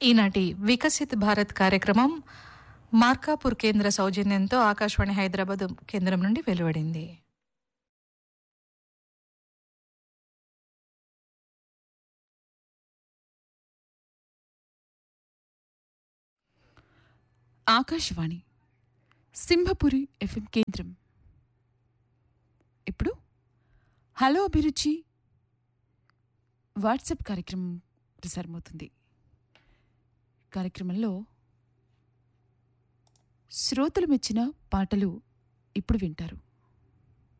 ఈనాటి వికసిత్ భారత్ కార్యక్రమం మార్కాపూర్ కేంద్ర సౌజన్యంతో ఆకాశవాణి హైదరాబాద్ కేంద్రం నుండి వెలువడింది ఆకాశవాణి సింహపురి ఎఫ్ఎం కేంద్రం ఇప్పుడు హలో అభిరుచి వాట్సాప్ కార్యక్రమం ప్రసారమవుతుంది కార్యక్రమంలో శ్రోతలు మెచ్చిన పాటలు ఇప్పుడు వింటారు